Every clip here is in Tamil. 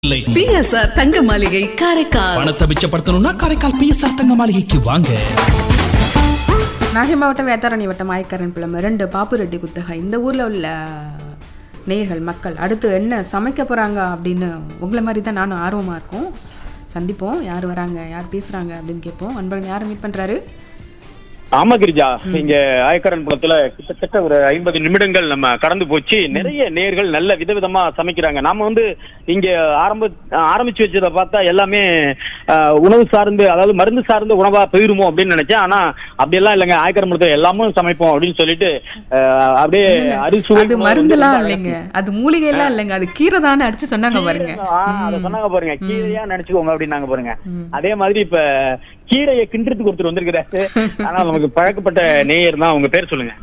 இல்லை பிஎஸ்ஆர் தங்க மாளிகை காரைக்கால் பணத்தை மிச்சப்படுத்தணும்னா காரைக்கால் பிஎஸ்ஆர் தங்க மாளிகைக்கு வாங்க நாகை மாவட்டம் வேத்தாரணி வட்டம் ஆயக்காரன் பிள்ளை ரெண்டு பாப்பு ரெட்டி குத்தகை இந்த ஊரில் உள்ள நேயர்கள் மக்கள் அடுத்து என்ன சமைக்க போகிறாங்க அப்படின்னு உங்களை மாதிரி தான் நானும் ஆர்வமாக இருக்கும் ச- சந்திப்போம் யார் வராங்க யார் பேசுகிறாங்க அப்படின்னு கேட்போம் அன்பழகன் யாரை மீட் பண்ணுறாரு ஆமா கிரிஜா இங்க ஆயக்கரன் குளத்துல கிட்டத்தட்ட ஒரு ஐம்பது நிமிடங்கள் நம்ம கடந்து போச்சு நிறைய நேர்கள் நல்ல விதவிதமா சமைக்கிறாங்க நாம வந்து இங்க ஆரம்ப ஆரம்பிச்சு வச்சதை பார்த்தா எல்லாமே ஆஹ், உணவு சார்ந்து அதாவது மருந்து சார்ந்த உணவா போயிருமோ அப்படின்னு நினைச்சேன் ஆனா அப்படியெல்லாம் இல்லைங்க ஆயக்கரன் குளத்துல எல்லாமும் சமைப்போம் அப்படின்னு சொல்லிட்டு ஆஹ், அப்படியே அரிசுவை அது உணவு வந்து மருந்துலாம் ரொம்ப இல்லைங்க அது மூலிகைலாம் இல்லைங்க அது கீரை தானே அடிச்சு சொன்னாங்க பாருங்க ஆ, அத சொன்னாங்க பாருங்க கீரையா நினைச்சுக்கோங்க அப்படின்னாங்க பாருங்க அதே மாதிரி இப்ப கீரையை கிண்டுறதுக்கு ஒருத்தர் வந்திருக்கிறாரு ஆனா நமக்கு பழக்கப்பட்ட நேயர் தான் உங்க பேர் சொல்லுங்க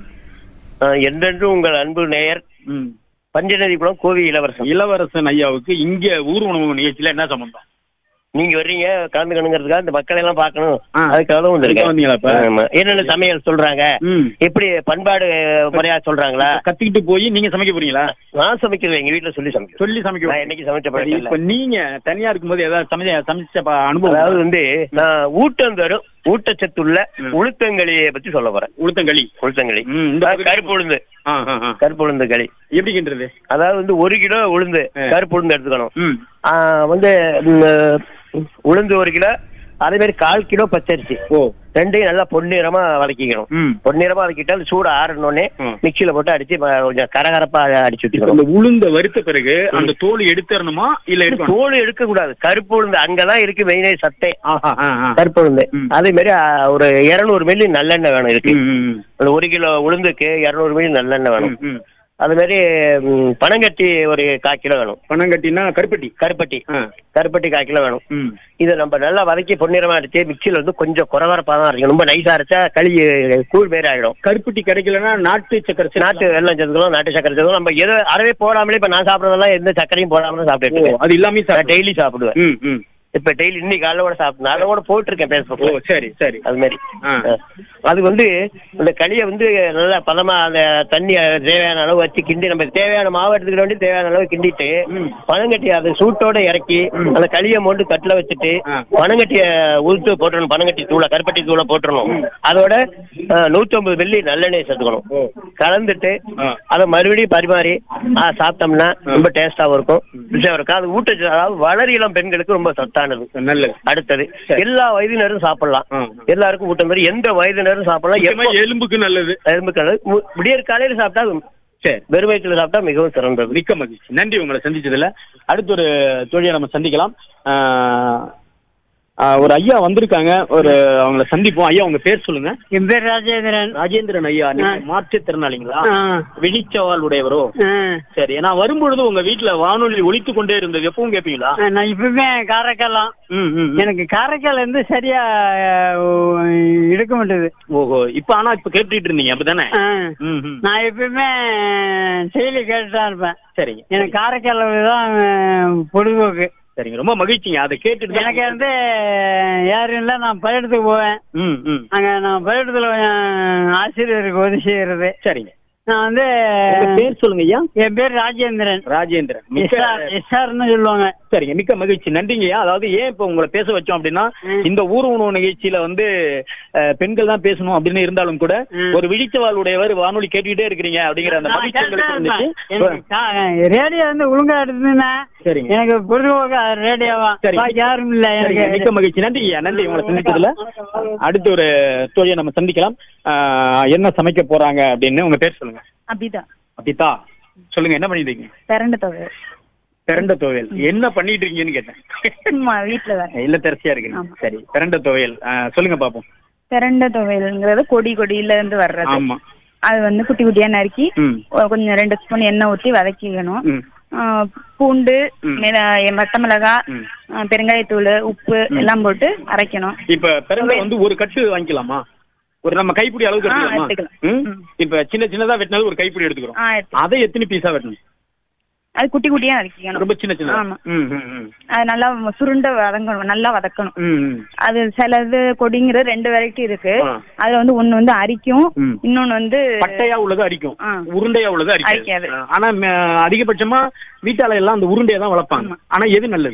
ஆஹ் என்றென்றும் உங்கள் அன்பு நேயர் ம். பஞ்சநதி குளம் கோவி இளவரசன் இளவரசன் ஐயாவுக்கு இங்க ஊர் உணவு நிகழ்ச்சியில என்ன சம்பந்தம் நீங்க வர்றீங்க கலந்துக்கணுங்கிறதுக்காக இந்த மக்களை எல்லாம் பார்க்கணும் ஆ. அதுக்காக தான் அதுக்காக வந்திருக்கேன் வந்தீங்களா இப்ப? ஆமா. என்னென்ன சமையல் சொல்றாங்க ம். எப்படி பண்பாடு முறையா சொல்றாங்களா கத்திக்கிட்டு போய் நீங்க சமைக்க போறீங்களா நான் சமைக்கிறேன் எங்க வீட்டுல சொல்லி சமைக்கிறேன் சொல்லி சமைக்க நான் என்னைக்கு சமைச்ச சரி, பழக்கம் இப்ப இல்ல. நீங்க தனியா இருக்கும்போது ஏதாவது சமைச்ச சமைச்ச ப- அனுபவம் அதாவது அதாவது வந்து நான் ஊட்டம் தரும் ஊட்டச்சத்துள்ள ம். உளுத்தங்களியை பத்தி சொல்ல போறேன் உளுத்தங்களி உளுத்தங்களி ம், இந்த அதாவது கருப்பு உளுந்து ஆ, ஆ, ஆ. கருப்பு உளுந்து களி எப்படி கிண்டுறது அதாவது வந்து ஒரு கிலோ உளுந்து ஆ. கருப்பு உளுந்து எடுத்துக்கணும் ம் ஆ, வந்து ம், உளுந்து ஒரு கிலோ அதே மாதிரி கால் கிலோ பச்சரிசி ஓ ரெண்டையும் நல்லா பொன்னிறமா வதக்கிக்கணும் ம் பொன்னிறமா வதக்கிட்டால் சூடு ஆறணுன்னே ம். மிக்சியில போட்டு அடிச்சு ம- கொஞ்சம் கரகரப்பா அடிச்சு இப்ப வச்சுக்கணும் இந்த உளுந்த வறுத்த பிறகு அந்த தோல் எடுத்துறணுமா இல்ல எடுக்கணும் தோல் எடுக்க கூடாது கருப்பு உளுந்து அங்கதான் இருக்கு மெயினே சத்தே ஆஹா, ஆ, ஆ. கருப்பு உளுந்து ம். அதே மாதிரி ஆ, ஒரு இருநூறு மில்லி நல்லெண்ணெய் வேணும் இருக்கு ம், ம், ம். அந்த ஒரு கிலோ உளுந்துக்கு இருநூறு மில்லி நல்லெண்ணெய் வேணும் ம், ம். அது மாதிரி ம், பனங்கட்டி ஒரு கால் கிலோ வேணும் பணம் கட்டினா கருப்பட்டி கருப்பட்டி ஆ. கருப்பட்டி கால் கிலோ வேணும் ம் இதை நம்ம நல்லா வதக்கி பொன்னிறமா அடிச்சு மிக்சியில் வந்து கொஞ்சம் குறவரப்பா தான் அரைக்கணும் ரொம்ப நைஸா அரைச்சா களி கூழ் பேர் ஆகிடும் கருப்பட்டி கிடைக்கலன்னா நாட்டு சக்கரை சேர்த்து- நாட்டு வெள்ளம் சேர்த்துக்கலாம் நாட்டு சக்கரை சேர்த்துக்கலாம் நம்ம எதோ அறவே போடாமலே இப்ப நான் சாப்பிட்றதெல்லாம் எந்த சக்கரையும் போடாம தான் ஓ, சாப்பிட்டுட்டு அது இல்லாம சாப்பிடு. டெய்லி சாப்பிடுவேன் ம் ம் இப்ப டெய்லி இன்னைக்கு காலைல கூட சாப்பிட்டேன் அதை கூட போட்டிருக்கேன் ஓ பேஸ்புக்ல சரி சரி அது மாதிரி ஆ. அஹ். அது வந்து இந்த களியை வந்து நல்லா பதமா அந்த தண்ணி தேவையான அளவு வச்சு கிண்டி நம்ம தேவையான மாவு எடுத்துக்கிற வேண்டி தேவையான அளவு கிண்டிட்டு ம். பனங்கட்டி அதை சூட்டோட இறக்கி அந்த களியை மோண்டு கட்டில வச்சுட்டு ஆ. பனங்கட்டிய உளுத்து போட்டுறணும் பனங்கட்டி தூளை கருப்பட்டி தூளை போட்டுறணும் அதோட நூத்தி ஐம்பது வெள்ளி நல்லெண்ணெய் சேர்த்துக்கணும் ஓ. கலந்துட்டு ஆ. அதை மறுபடியும் பரிமாறி ஆ, சாப்பிட்டோம்னா ரொம்ப டேஸ்டாவும் இருக்கும் ருசியாவும் இருக்கும் அது ஊட்ட அதாவது வளர் இளம் பெண்களுக்கு ரொம்ப சத்தானது நல்லது அடுத்தது எல்லா வயதினரும் சாப்பிடலாம் ஆ. எல்லாருக்கும் ஊட்டம் தரும் எந்த வயதினரும் சாப்பிடலாம் முக்கியமா எப்போ எலும்புக்கு நல்லது எலும்புக்கு நல்லது. மு- விடியற் காலையில சாப்பிட்டா சரி வெறும் வயிற்றுல சாப்பிட்டா மிகவும் சிறந்தது மிக்க மகிழ்ச்சி நன்றி உங்களை சந்திச்சதுல அடுத்து ஒரு தோழியை நம்ம சந்திக்கலாம் ஆஹ், ஆஹ், ஒரு ஐயா வந்திருக்காங்க ஒரு அவங்கள சந்திப்போம் ஐயா உங்க பேர் சொல்லுங்க என் பேர் ராஜேந்திரன் ராஜேந்திரன் ஐயா நீங்க மாற்றுத்திறனாளிங்களா ஆ. விழிச்சவால் உடையவரோ ஆ. சரி நான் வரும்பொழுது உங்க வீட்டுல வானொலி ஒலித்து கொண்டே இருந்தது எப்பவும் கேட்பீங்களா நான் இப்பவுமே காரைக்காலாம் ம் ம் ம். எனக்கு காரைக்கால் வந்து சரியா அஹ், எடுக்க மாட்டேது ஓஹோ இப்ப ஆனா இப்ப கேட்டுட்டு இருந்தீங்க அப்படிதானே ஆ. ம் ம் நான் எப்பவுமே செயலி கேட்டு தான் இருப்பேன் சரிங்க எனக்கு காரைக்கால் தான் அஹ், பொழுதுபோக்கு சரிங்க ரொம்ப மகிழ்ச்சிங்க அதை கேட்டுட்டு தான் எனக்கு வந்து யாரும் இல்லை நான் பள்ளிடத்துக்கு போவேன் ம் ம் அங்கே நான் பள்ளிடத்துல ஆசிரியருக்கு உதவி செய்யறது சரிங்க நான் வந்து உங்க பேர் சொல்லுங்க ஐயா என் பேர் ராஜேந்திரன் ராஜேந்திரன் மிக்க எஸ்ஆர் எஸ்ஆர்னு சொல்லுவாங்க சரிங்க மிக்க மகிழ்ச்சி நன்றிங்கய்யா அதாவது ஏன் இப்ப உங்களை பேச வச்சோம் அப்படின்னா ம். இந்த ஊர் உணவு நிகழ்ச்சியில வந்து அஹ், பெண்கள் தான் பேசணும் அப்படின்னு இருந்தாலும் கூட ம். ஒரு விழிச்சவால் உடையவர் வானொலி கேட்டுக்கிட்டே இருக்கிறீங்க அப்படிங்கிற அந்த நான் மகிழ்ச்சி உங்களுக்கு கேட்டேன் இருந்துச்சு எனக்கு கா- ரேடியோ வந்து ஒழுங்கா எடுத்துனா சரிங்க. எனக்கு பொழுதுபோக்கு ரேடியோவா சரிங்க. பாக்கி யாரும் இல்ல சரிங்க, மிக்க எனக்கு மகிழ்ச்சி நன்றிங்கய்யா நன்றி உங்களை சந்திச்சதுல அடுத்து ஒரு தோழியை நம்ம சந்திக்கலாம் அஹ், என்ன சமைக்க போறாங்க அப்படின்னு உங்க பேர் சொல்லுங்க அபிதா அபிதா சொல்லுங்க என்ன பண்ணிட்டு இருக்கீங்க பிறண்ட தொகை பிரண்ட துவையல் என்ன பண்ணிட்டு இருக்கீங்கன்னு கேட்டேன் சும்மா வீட்டுல தான் இல்ல தரிசியா இருக்கு ஆமா. சரி பிரண்ட துவையல் அஹ், சொல்லுங்க பாப்போம் பிறண்ட தொகைங்கிறது கொடி கொடியில இருந்து வர்றது ஆமா அது வந்து குட்டி குட்டியா நறுக்கி ம் ஒ- கொஞ்சம் ரெண்டு ஸ்பூன் எண்ணெய் ஊற்றி வதக்கிக்கணும் ம் ஆ, பூண்டு ம். மிள- பட்டை மிளகாய் ம். ஆ, பெருங்காயத்தூள் உப்பு எல்லாம் போட்டு அரைக்கணும் இப்ப பிறந்த வந்து ஒரு கட்டு வாங்கிக்கலாமா ஒரு நம்ம கைப்பிடி அளவுக்கு ஆ, எடுத்துக்கலாமா எடுத்துக்கலாம். ம்? ம். இப்ப சின்ன சின்னதா வெட்டினது ஒரு கைப்பிடி எடுத்துக்கிறோம் ஆ எடுத்து அதை எத்தனை பீஸா வெட்டணும் அது குட்டி குட்டியா நறுக்கிக்கணும் ரொம்ப சின்ன சின்ன ஆமா. ம் ம் ம் அது நல்லா சுருண்ட வதங்கணும் நல்லா வதக்கணும் ம் ம் அது சிலது கொடிங்கிறது ரெண்டு வெரைட்டி இருக்கு ஆ. அதுல வந்து ஒண்ணு வந்து அரிக்கும் ம். இன்னொன்னு வந்து பட்டையா உள்ளது அரிக்கும் ஆ. உருண்டையா உள்ளது அரிக்காது. அரிக்காது ஆனா ம- அதிகபட்சமா வீட்டால எல்லாம் அந்த உருண்டையை தான் வளர்ப்பாங்க ஆனா எது நல்லது